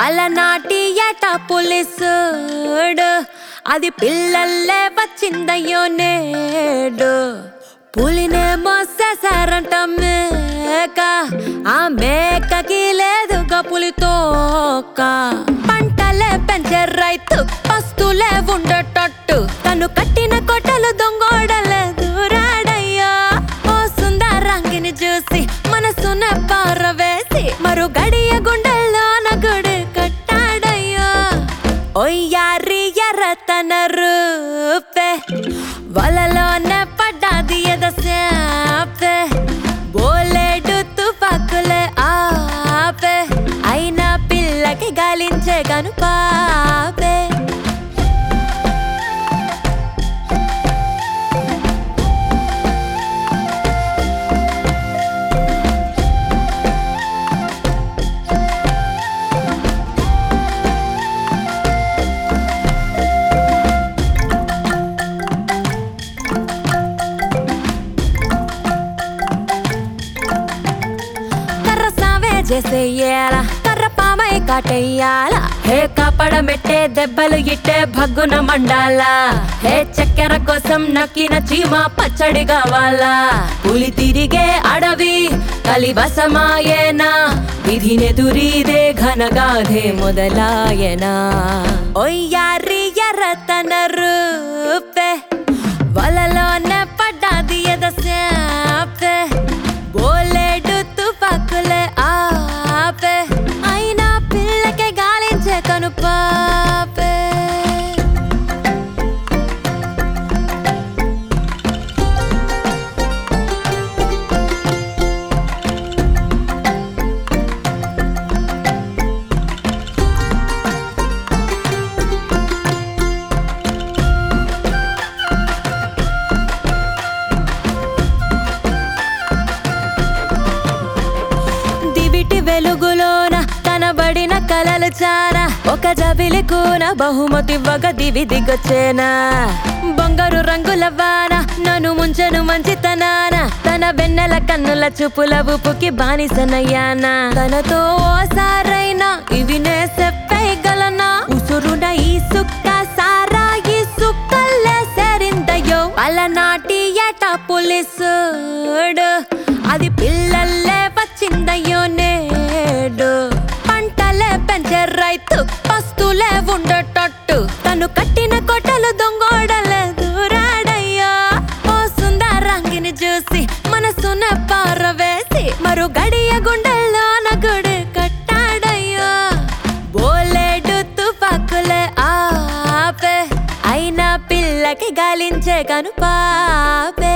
అలనాటి ఏట పులిసుడు అది పిల్లల్లే వచ్చిందయ్యో నేడు పులినే మోసేసారంట మేక ఆ మేకకి లేదుగా పులితోక పంటలే పెంచే రైతు పస్తులే ఉండేటట్టు తను కట్టిన కొట్టలు దొంగోడలే దూరాడయ్యా ఓ సుందరంగిని చూసి మనసున పారవేసి మరు గడియ గుండెల్లోన గుడి కట్టాడయ్యా ఒయ్యారి ఎర్రతన రూపే వలలోన పడ్డాది ఎదసేపే బోలేడు తుపాకులే ఆపే అయినా పిల్లకి గాలించే గను పాపే కర్ర సావే చేసేయాల కర్ర పామై కాటేయాల హే కాపడమెట్టే దెబ్బలు ఇట్టే భగ్గున మండాల హే చక్కెర కోసం నక్కిన చీమ పచ్చడి కావాలా పులి తిరిగే అడవి కలివసమాయేనా విధినెదురీదే ఘనగాధే మొదలాయనా ఒయ్యారి ఎర్రతన రూపే వలలోన పడ్డాది ఎదసేపే బోలేడు తుపాకులే ఆపే అయినా పిల్లకే గాలించే కను పాపే దివిటి వెలుగులోన కనబడిన కలలు చానా ఒక జబిలి కూన బహుమతి వగ దివి దిగొచ్చేనా బంగారు రంగుల వాన నన్ను ముంచెను మంచితనాన తన వెన్నెల కన్నుల చూపుల ఉపుకి బానిసనయ్యానా తనతో ఓసారైనా ఇవి నే చెప్పగలనా ఉసురున ఈ సుక్క సారా ఈ సుక్కల్లే సేరిందయ్యో అలనాటి ఏట పులిసుడు అది పిల్లల్లే వచ్చిందయ్యో నేడు పంటలే పెంచే రైతు పస్తులే ఉండేటట్టు తను కట్టిన కొట్టలు దొంగోడలే దూరాడయ్యా ఓ సుందరంగిని చూసి మనసున పారవేసి మరు గడియ గుండెల్లోన గుడి కట్టాడయ్యా బోలేడు తుపాకులే ఆపే అయినా పిల్లకి గాలించే కను పాపే